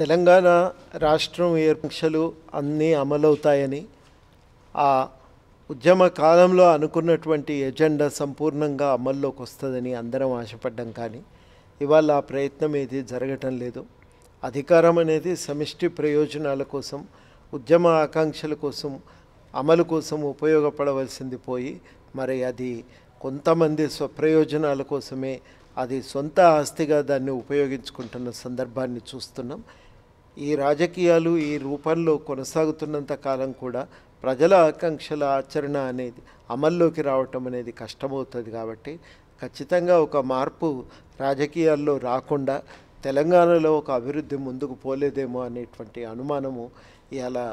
తెలంగాణ రాష్ట్రం ఏర్పక్షలు అన్నీ అమలవుతాయని ఆ ఉద్యమ కాలంలో అనుకున్నటువంటి ఎజెండా సంపూర్ణంగా అమల్లోకి వస్తుందని అందరం ఆశపడ్డాం కానీ ఇవాళ ఆ ప్రయత్నం ఏది జరగటం లేదు అధికారం అనేది సమిష్టి ప్రయోజనాల కోసం ఉద్యమ ఆకాంక్షల కోసం అమలు కోసం ఉపయోగపడవలసింది పోయి మరి అది కొంతమంది స్వప్రయోజనాల కోసమే అది సొంత ఆస్తిగా దాన్ని ఉపయోగించుకుంటున్న సందర్భాన్ని చూస్తున్నాం ఈ రాజకీయాలు ఈ రూపంలో కొనసాగుతున్నంత కాలం కూడా ప్రజల ఆకాంక్షల ఆచరణ అనేది అమల్లోకి రావటం అనేది కష్టమవుతుంది కాబట్టి ఖచ్చితంగా ఒక మార్పు రాజకీయాల్లో రాకుండా తెలంగాణలో ఒక అభివృద్ధి ముందుకు పోలేదేమో అనేటువంటి అనుమానము ఇలా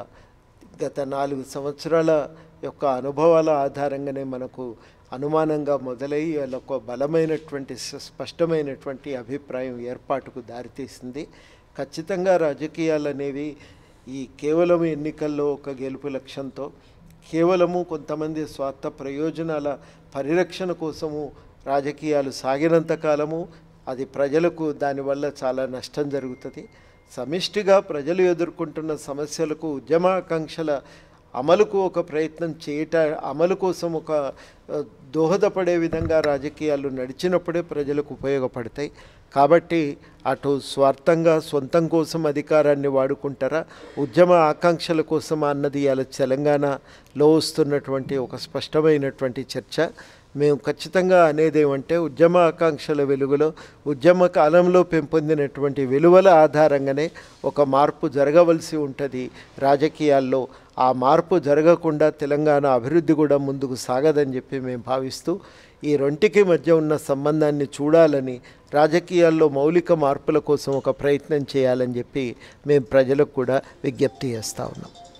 గత నాలుగు సంవత్సరాల యొక్క అనుభవాల ఆధారంగానే మనకు అనుమానంగా మొదలై వాళ్ళ ఒక బలమైనటువంటి స- స్పష్టమైనటువంటి అభిప్రాయం ఏర్పాటుకు దారితీసింది ఖచ్చితంగా రాజకీయాలు అనేవి ఈ కేవలం ఎన్నికల్లో ఒక గెలుపు లక్ష్యంతో కేవలము కొంతమంది స్వార్థ ప్రయోజనాల పరిరక్షణ కోసము రాజకీయాలు సాగినంత కాలము అది ప్రజలకు దానివల్ల చాలా నష్టం జరుగుతుంది సమిష్టిగా ప్రజలు ఎదుర్కొంటున్న సమస్యలకు ఉద్యమాకాంక్షల అమలుకు ఒక ప్రయత్నం చేయట అమలు కోసం ఒక ఆ, దోహదపడే విధంగా రాజకీయాలు నడిచినప్పుడే ప్రజలకు ఉపయోగపడతాయి కాబట్టి అటు స్వార్థంగా సొంతం కోసం అధికారాన్ని వాడుకుంటారా ఉద్యమ ఆకాంక్షల కోసం అన్నది ఇలా తెలంగాణలో వస్తున్నటువంటి ఒక స్పష్టమైనటువంటి చర్చ మేము ఖచ్చితంగా అనేది ఏమంటే ఉద్యమ ఆకాంక్షల వెలుగులో ఉద్యమ కాలంలో పెంపొందినటువంటి విలువల ఆధారంగానే ఒక మార్పు జరగవలసి ఉంటుంది రాజకీయాల్లో ఆ మార్పు జరగకుండా తెలంగాణ అభివృద్ధి కూడా ముందుకు సాగదని చెప్పి మేము భావిస్తూ ఈ రెంటికి మధ్య ఉన్న సంబంధాన్ని చూడాలని రాజకీయాల్లో మౌలిక మార్పుల కోసం ఒక ప్రయత్నం చేయాలని చెప్పి మేము ప్రజలకు కూడా విజ్ఞప్తి చేస్తూ ఉన్నాం